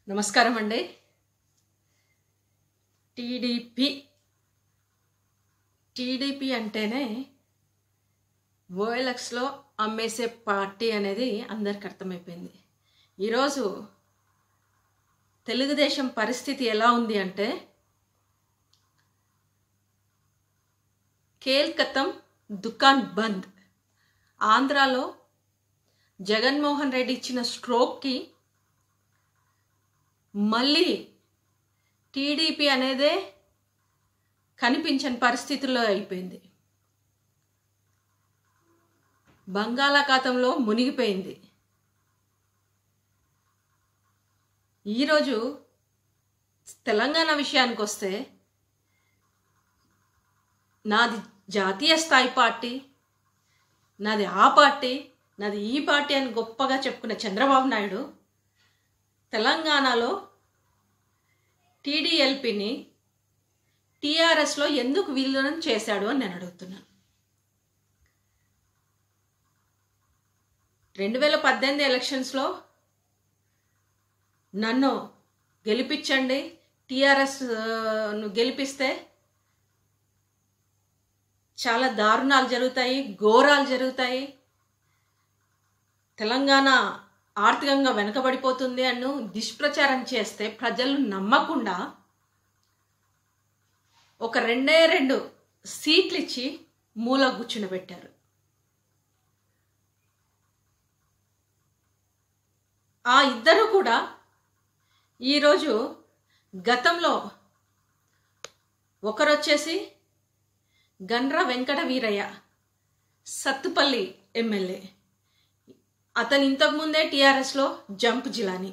నమస్కారం అండి TDP TDP అంటేనే ఓఎల్ఎక్స్లో అమ్మేసే పార్టీ అనేది అందరికి అర్థమైపోయింది ఈరోజు తెలుగుదేశం పరిస్థితి ఎలా ఉంది అంటే కేల్కతం దుకాన్ బంద్ ఆంధ్రాలో జగన్మోహన్ రెడ్డి ఇచ్చిన స్ట్రోక్కి మళ్ళీ టీడీపీ అనేదే కనిపించని పరిస్థితుల్లో అయిపోయింది బంగాళాఖాతంలో మునిగిపోయింది ఈరోజు తెలంగాణ విషయానికి వస్తే నాది జాతీయ స్థాయి పార్టీ నాది ఆ పార్టీ నాది ఈ పార్టీ అని గొప్పగా చెప్పుకున్న చంద్రబాబు నాయుడు తెలంగాణలో టీడీఎల్పిని టీఆర్ఎస్లో ఎందుకు విలీనం చేశాడు అని నేను అడుగుతున్నాను రెండు వేల పద్దెనిమిది ఎలక్షన్స్లో నన్ను గెలిపించండి టీఆర్ఎస్ ను గెలిపిస్తే చాలా దారుణాలు జరుగుతాయి ఘోరాలు జరుగుతాయి తెలంగాణ ఆర్థికంగా వెనకబడిపోతుంది అన్ను దుష్ప్రచారం చేస్తే ప్రజలు నమ్మకుండా ఒక రెండే రెండు సీట్లు ఇచ్చి మూల కూర్చుండబెట్టారు ఆ ఇద్దరు కూడా ఈరోజు గతంలో ఒకరొచ్చేసి గండ్ర వెంకట వీరయ్య సత్తుపల్లి ఎమ్మెల్యే అతను ఇంతకుముందే టీఆర్ఎస్లో జంప్ జిలాని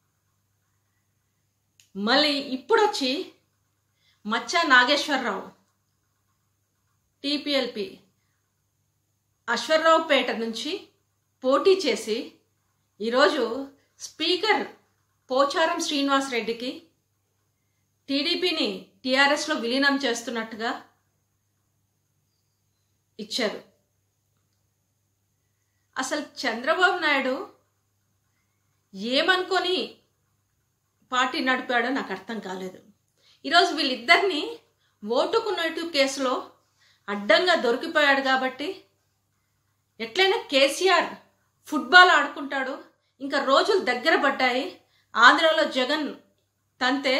మళ్ళీ ఇప్పుడొచ్చి మచ్చా నాగేశ్వరరావు టీపీఎల్పి అశ్వరరావు పేట నుంచి పోటీ చేసి ఈరోజు స్పీకర్ పోచారం శ్రీనివాస్ రెడ్డికి టీడీపీని టీఆర్ఎస్లో విలీనం చేస్తున్నట్టుగా ఇచ్చారు అసలు చంద్రబాబు నాయుడు ఏమనుకొని పార్టీ నడిపాడో నాకు అర్థం కాలేదు ఈరోజు వీళ్ళిద్దరిని ఓటుకు నోటు కేసులో అడ్డంగా దొరికిపోయాడు కాబట్టి ఎట్లయినా కేసీఆర్ ఫుట్బాల్ ఆడుకుంటాడు ఇంకా రోజులు దగ్గర పడ్డాయి ఆంధ్రాలో జగన్ తంతే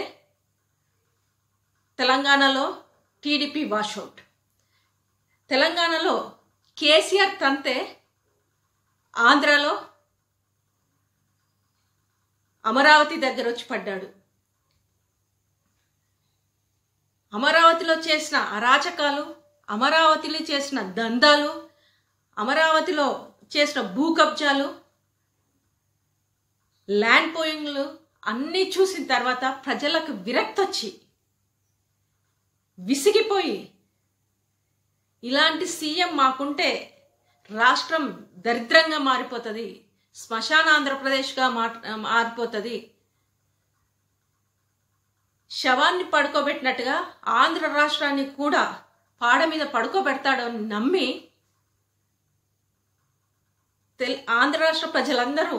తెలంగాణలో టీడీపీ వాషౌట్ తెలంగాణలో కేసీఆర్ తంతే ఆంధ్రాలో అమరావతి దగ్గర వచ్చి పడ్డాడు అమరావతిలో చేసిన అరాచకాలు అమరావతిలో చేసిన దందాలు అమరావతిలో చేసిన భూ కబ్జాలు ల్యాండ్ పోయింగ్లు అన్నీ చూసిన తర్వాత ప్రజలకు విరక్తి వచ్చి విసిగిపోయి ఇలాంటి సీఎం మాకుంటే రాష్ట్రం దరిద్రంగా మారిపోతుంది శ్మశాన ఆంధ్రప్రదేశ్గా మారిపోతుంది శవాన్ని పడుకోబెట్టినట్టుగా ఆంధ్ర రాష్ట్రాన్ని కూడా పాడ మీద పడుకోబెడతాడని నమ్మి తెల్ ఆంధ్ర రాష్ట్ర ప్రజలందరూ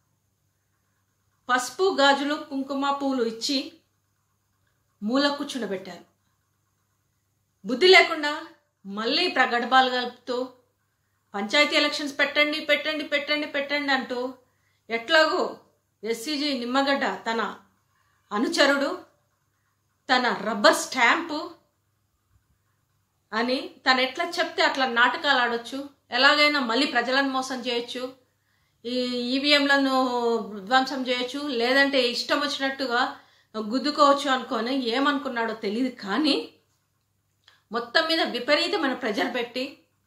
పసుపు గాజులు కుంకుమ పూలు ఇచ్చి మూల కూర్చుండబెట్టారు బుద్ధి లేకుండా మళ్ళీ ప్రగడబాలు కలుపుతూ పంచాయతీ ఎలక్షన్స్ పెట్టండి పెట్టండి పెట్టండి పెట్టండి అంటూ ఎట్లాగో ఎస్సీజీ నిమ్మగడ్డ తన అనుచరుడు తన రబ్బర్ స్టాంపు అని తను ఎట్లా చెప్తే అట్లా నాటకాలు ఆడొచ్చు ఎలాగైనా మళ్ళీ ప్రజలను మోసం చేయొచ్చు ఈ ఈవీఎంలను ధ్వంసం చేయొచ్చు లేదంటే ఇష్టం వచ్చినట్టుగా గుద్దుకోవచ్చు అనుకొని ఏమనుకున్నాడో తెలియదు కానీ మొత్తం మీద విపరీతమైన ప్రెజర్ పెట్టి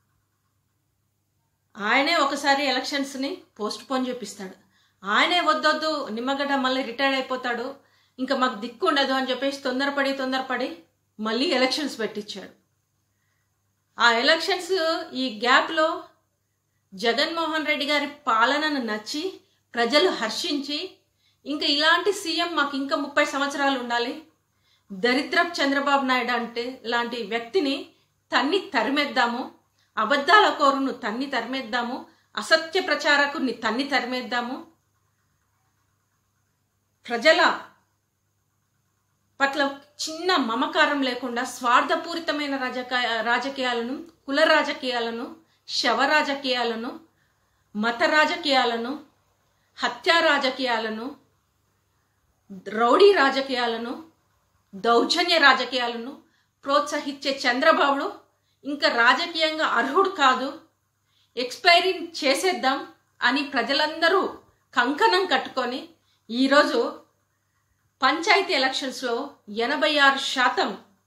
ఆయనే ఒకసారి ఎలక్షన్స్ని పోస్ట్ పోన్ చూపిస్తాడు ఆయనే వద్దొద్దు నిమ్మగడ్డ మళ్ళీ రిటైర్డ్ అయిపోతాడు ఇంకా మాకు దిక్కు ఉండదు అని చెప్పేసి తొందరపడి తొందరపడి మళ్ళీ ఎలక్షన్స్ పెట్టించాడు ఆ ఎలక్షన్స్ ఈ గ్యాప్లో జగన్మోహన్ రెడ్డి గారి పాలనను నచ్చి ప్రజలు హర్షించి ఇంకా ఇలాంటి సీఎం మాకు ఇంకా ముప్పై సంవత్సరాలు ఉండాలి దరిద్రప్ చంద్రబాబు నాయుడు అంటే లాంటి వ్యక్తిని తన్ని తరిమేద్దాము అబద్ధాల కోరును తన్ని తరిమేద్దాము అసత్య ప్రచారకుని తన్ని తరిమేద్దాము ప్రజల పట్ల చిన్న మమకారం లేకుండా స్వార్థపూరితమైన రాజకీయ రాజకీయాలను కుల రాజకీయాలను శవ రాజకీయాలను మత రాజకీయాలను హత్యా రాజకీయాలను రౌడీ రాజకీయాలను దౌర్జన్య రాజకీయాలను ప్రోత్సహించే చంద్రబాబుడు ఇంకా రాజకీయంగా అర్హుడు కాదు ఎక్స్పైరీ చేసేద్దాం అని ప్రజలందరూ కంకణం కట్టుకొని ఈరోజు పంచాయతీ ఎలక్షన్స్లో ఎనభై ఆరు శాతం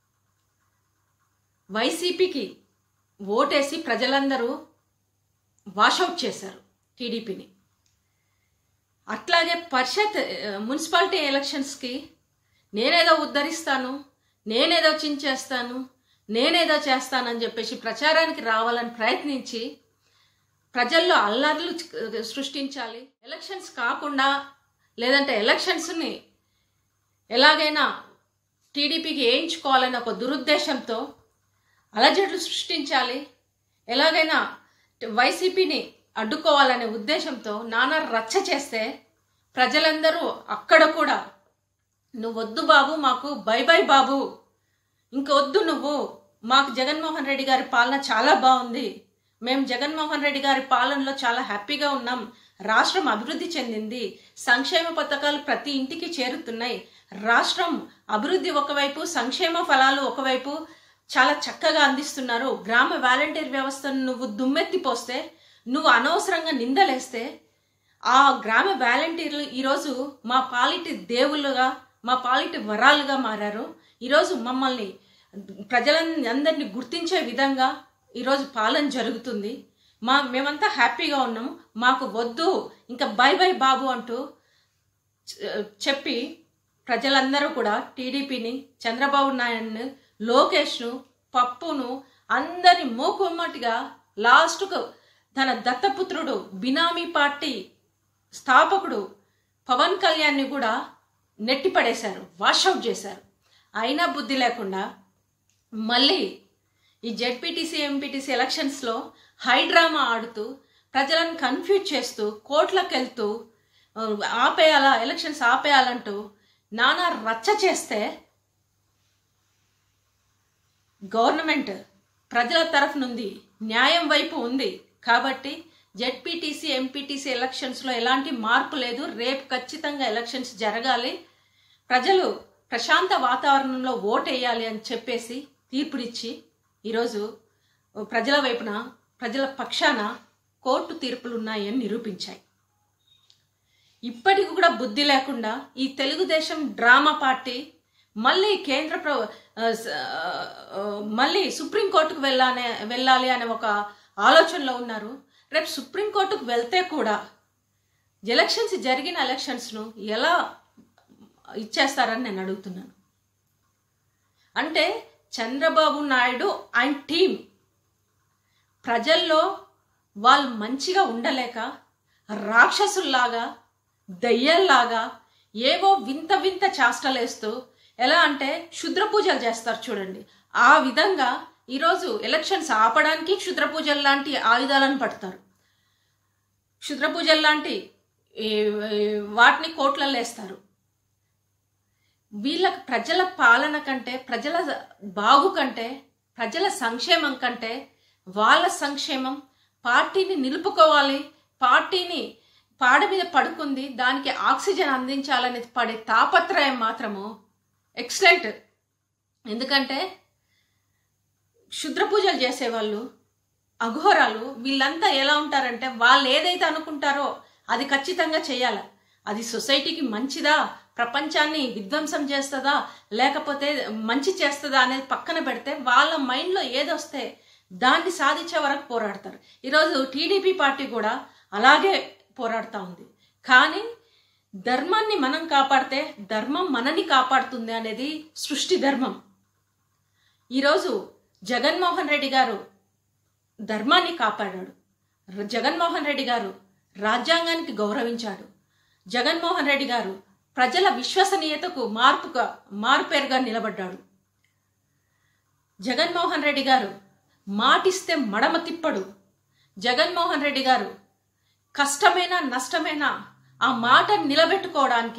వైసీపీకి ఓటేసి ప్రజలందరూ వాషౌట్ చేశారు టీడీపీని అట్లాగే పరిషత్ ఆ, మున్సిపాలిటీ ఎలక్షన్స్కి నేనేదో ఉద్ధరిస్తాను నేనేదో చించేస్తాను నేనేదో చేస్తానని చెప్పేసి ప్రచారానికి రావాలని ప్రయత్నించి ప్రజల్లో అల్లర్లు చ- సృష్టించాలి ఎలక్షన్స్ కాకుండా లేదంటే ఎలక్షన్స్ని ఎలాగైనా టీడీపీకి వేయించుకోవాలనే ఒక దురుద్దేశంతో అలజడులు సృష్టించాలి ఎలాగైనా వైసీపీని అడ్డుకోవాలనే ఉద్దేశంతో నానా రచ్చ చేస్తే ప్రజలందరూ అక్కడ కూడా నువ్వు వద్దు బాబు మాకు బై బై బాబు ఇంకొద్దు నువ్వు మాకు జగన్మోహన్ రెడ్డి గారి పాలన చాలా బాగుంది మేము జగన్మోహన్ రెడ్డి గారి పాలనలో చాలా హ్యాపీగా ఉన్నాం రాష్ట్రం అభివృద్ధి చెందింది సంక్షేమ పథకాలు ప్రతి ఇంటికి చేరుతున్నాయి రాష్ట్రం అభివృద్ధి ఒకవైపు సంక్షేమ ఫలాలు ఒకవైపు చాలా చక్కగా అందిస్తున్నారు గ్రామ వాలంటీర్ వ్యవస్థను నువ్వు దుమ్మెత్తిపోస్తే నువ్వు అనవసరంగా నిందలేస్తే ఆ గ్రామ వాలంటీర్లు ఈరోజు మా పాలిటి దేవుళ్ళుగా మా పాలిటి వరాలుగా మారారు ఈరోజు మమ్మల్ని ప్రజలందరినీ గుర్తించే విధంగా ఈరోజు పాలన జరుగుతుంది మా మేమంతా హ్యాపీగా ఉన్నాము మాకు వద్దు ఇంకా బై బై బాబు అంటూ చె- చెప్పి ప్రజలందరూ కూడా టీడీపీని చంద్రబాబు నాయుడుని లోకేష్ను పప్పును అందరి మూకుమ్మటిగా లాస్ట్కు తన దత్తపుత్రుడు బినామీ పార్టీ స్థాపకుడు పవన్ కళ్యాణ్ని కూడా నెట్టిపడేశారు వాషౌట్ చేశారు అయినా బుద్ధి లేకుండా మళ్ళీ ఈ జెడ్పీటీసీ ఎంపీటీసీ ఎలక్షన్స్లో హైడ్రామా ఆడుతూ ప్రజలను కన్ఫ్యూజ్ చేస్తూ కోట్లకు వెళ్తూ ఆ, ఆపేయాలా ఎలక్షన్స్ ఆపేయాలంటూ నానా రచ్చ చేస్తే గవర్నమెంట్ ప్రజల తరఫు నుండి న్యాయం వైపు ఉంది కాబట్టి జెడ్పీటీసీ ఎంపీటీసీ ఎలక్షన్స్లో ఎలాంటి మార్పు లేదు రేపు ఖచ్చితంగా ఎలక్షన్స్ జరగాలి ప్రజలు ప్రశాంత వాతావరణంలో ఓటేయాలి అని చెప్పేసి తీర్పునిచ్చి ఈరోజు ప్రజల వైపున ప్రజల పక్షాన కోర్టు తీర్పులు ఉన్నాయని నిరూపించాయి ఇప్పటికి కూడా బుద్ధి లేకుండా ఈ తెలుగుదేశం డ్రామా పార్టీ మళ్ళీ కేంద్ర ప్ర ఆ, స- ఆ, మళ్ళీ సుప్రీంకోర్టుకు వెళ్ళానే వెళ్ళాలి అనే ఒక ఆలోచనలో ఉన్నారు రేపు సుప్రీంకోర్టుకు వెళ్తే కూడా ఎలక్షన్స్ జరిగిన ఎలక్షన్స్ను ఎలా ఇచ్చేస్తారని నేను అడుగుతున్నాను అంటే చంద్రబాబు నాయుడు ఆయన టీం ప్రజల్లో వాళ్ళు మంచిగా ఉండలేక రాక్షసుల్లాగా దయ్యాల్లాగా ఏవో వింత వింత చేష్టలేస్తూ ఎలా అంటే క్షుద్ర పూజలు చేస్తారు చూడండి ఆ విధంగా ఈరోజు ఎలక్షన్స్ ఆపడానికి క్షుద్ర పూజలు లాంటి ఆయుధాలను పడతారు క్షుద్ర పూజలు లాంటి ఈ, ఈ, వాటిని కోట్లలో వేస్తారు వీళ్ళ ప్రజల పాలన కంటే ప్రజల బాగు కంటే ప్రజల సంక్షేమం కంటే వాళ్ళ సంక్షేమం పార్టీని నిలుపుకోవాలి పార్టీని పాడ మీద పడుకుంది దానికి ఆక్సిజన్ అందించాలని పడే తాపత్రయం మాత్రము ఎక్సలెంట్ ఎందుకంటే క్షుద్ర పూజలు చేసేవాళ్ళు అఘోరాలు వీళ్ళంతా ఎలా ఉంటారంటే వాళ్ళు ఏదైతే అనుకుంటారో అది ఖచ్చితంగా చేయాలి అది సొసైటీకి మంచిదా ప్రపంచాన్ని విధ్వంసం చేస్తుందా లేకపోతే మంచి చేస్తుందా అనేది పక్కన పెడితే వాళ్ళ మైండ్లో ఏదొస్తే దాన్ని సాధించే వరకు పోరాడతారు ఈరోజు టీడీపీ పార్టీ కూడా అలాగే పోరాడుతూ ఉంది కానీ ధర్మాన్ని మనం కాపాడితే ధర్మం మనని కాపాడుతుంది అనేది సృష్టి ధర్మం ఈరోజు జగన్మోహన్ రెడ్డి గారు ధర్మాన్ని కాపాడాడు ర- జగన్మోహన్ రెడ్డి గారు రాజ్యాంగానికి గౌరవించాడు జగన్మోహన్ రెడ్డి గారు ప్రజల విశ్వసనీయతకు మార్పుగా మారుపేరుగా నిలబడ్డాడు జగన్మోహన్ రెడ్డి గారు మాటిస్తే మడమ తిప్పడు జగన్మోహన్ రెడ్డి గారు కష్టమైన నష్టమైన ఆ మాట నిలబెట్టుకోవడానికి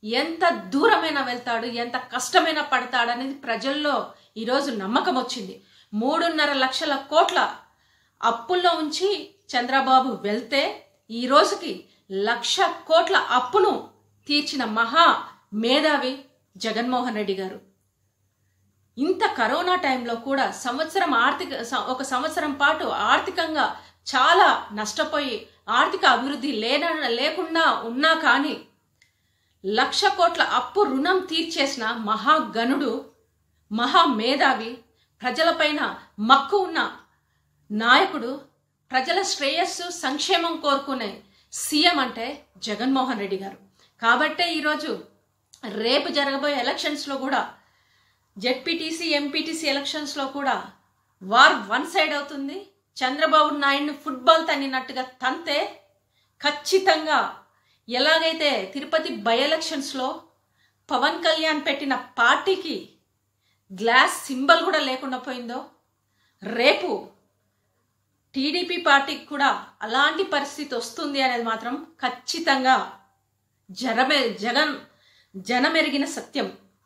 ఎంత దూరమైనా వెళ్తాడు ఎంత కష్టమైనా పడతాడు అనేది ప్రజల్లో ఈరోజు నమ్మకం వచ్చింది మూడున్నర లక్షల కోట్ల అప్పుల్లో ఉంచి చంద్రబాబు వెళ్తే ఈ రోజుకి లక్ష కోట్ల అప్పును తీర్చిన మహా మేధావి జగన్మోహన్ రెడ్డి గారు ఇంత కరోనా టైంలో కూడా సంవత్సరం ఆర్థిక స- ఒక సంవత్సరం పాటు ఆర్థికంగా చాలా నష్టపోయి ఆర్థిక అభివృద్ధి లేన లేకుండా ఉన్నా కానీ లక్ష కోట్ల అప్పు రుణం తీర్చేసిన మహాగణుడు మహా మేధావి ప్రజలపైన మక్కు ఉన్న నాయకుడు ప్రజల శ్రేయస్సు సంక్షేమం కోరుకునే సీఎం అంటే జగన్మోహన్ రెడ్డి గారు కాబట్టే ఈరోజు రేపు జరగబోయే ఎలక్షన్స్లో కూడా జెడ్పీటీసీ ఎంపీటీసీ ఎలక్షన్స్లో కూడా వార్ వన్ సైడ్ అవుతుంది చంద్రబాబు నాయుడిని ఫుట్బాల్ తన్నినట్టుగా తంతే ఖచ్చితంగా ఎలాగైతే తిరుపతి బై ఎలక్షన్స్లో పవన్ కళ్యాణ్ పెట్టిన పార్టీకి గ్లాస్ సింబల్ కూడా లేకుండా పోయిందో రేపు టీడీపీ పార్టీకి కూడా అలాంటి పరిస్థితి వస్తుంది అనేది మాత్రం ఖచ్చితంగా జనమే జగన్ జనమెరిగిన సత్యం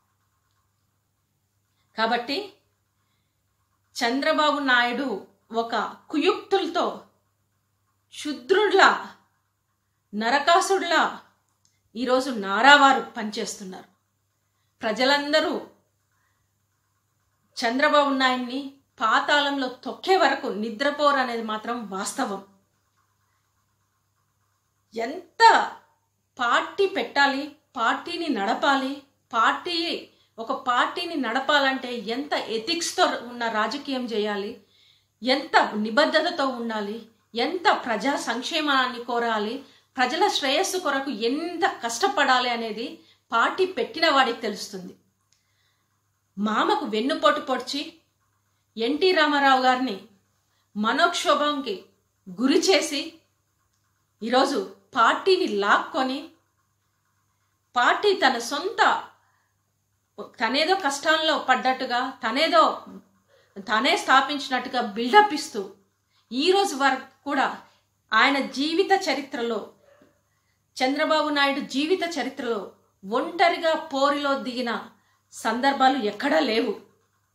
కాబట్టి చంద్రబాబు నాయుడు ఒక కుయుక్తులతో శుద్రుడ్లా నరకాసుడిలా ఈరోజు నారావారు పనిచేస్తున్నారు ప్రజలందరూ చంద్రబాబు నాయుడిని పాతాళంలో తొక్కే వరకు నిద్రపోరు అనేది మాత్రం వాస్తవం ఎంత పార్టీ పెట్టాలి పార్టీని నడపాలి పార్టీ ఒక పార్టీని నడపాలంటే ఎంత ఎథిక్స్తో ఉన్న రాజకీయం చేయాలి ఎంత నిబద్ధతతో ఉండాలి ఎంత ప్రజా సంక్షేమాన్ని కోరాలి ప్రజల శ్రేయస్సు కొరకు ఎంత కష్టపడాలి అనేది పార్టీ పెట్టిన వాడికి తెలుస్తుంది మామకు వెన్నుపోటు పొడిచి ఎన్టీ రామారావు గారిని మనోక్షోభంకి గురి చేసి ఈరోజు పార్టీని లాక్కొని పార్టీ తన సొంత తనేదో కష్టాల్లో పడ్డట్టుగా తనేదో తనే స్థాపించినట్టుగా బిల్డప్ ఇస్తూ ఈరోజు వరకు కూడా ఆయన జీవిత చరిత్రలో చంద్రబాబు నాయుడు జీవిత చరిత్రలో ఒంటరిగా పోరిలో దిగిన సందర్భాలు ఎక్కడా లేవు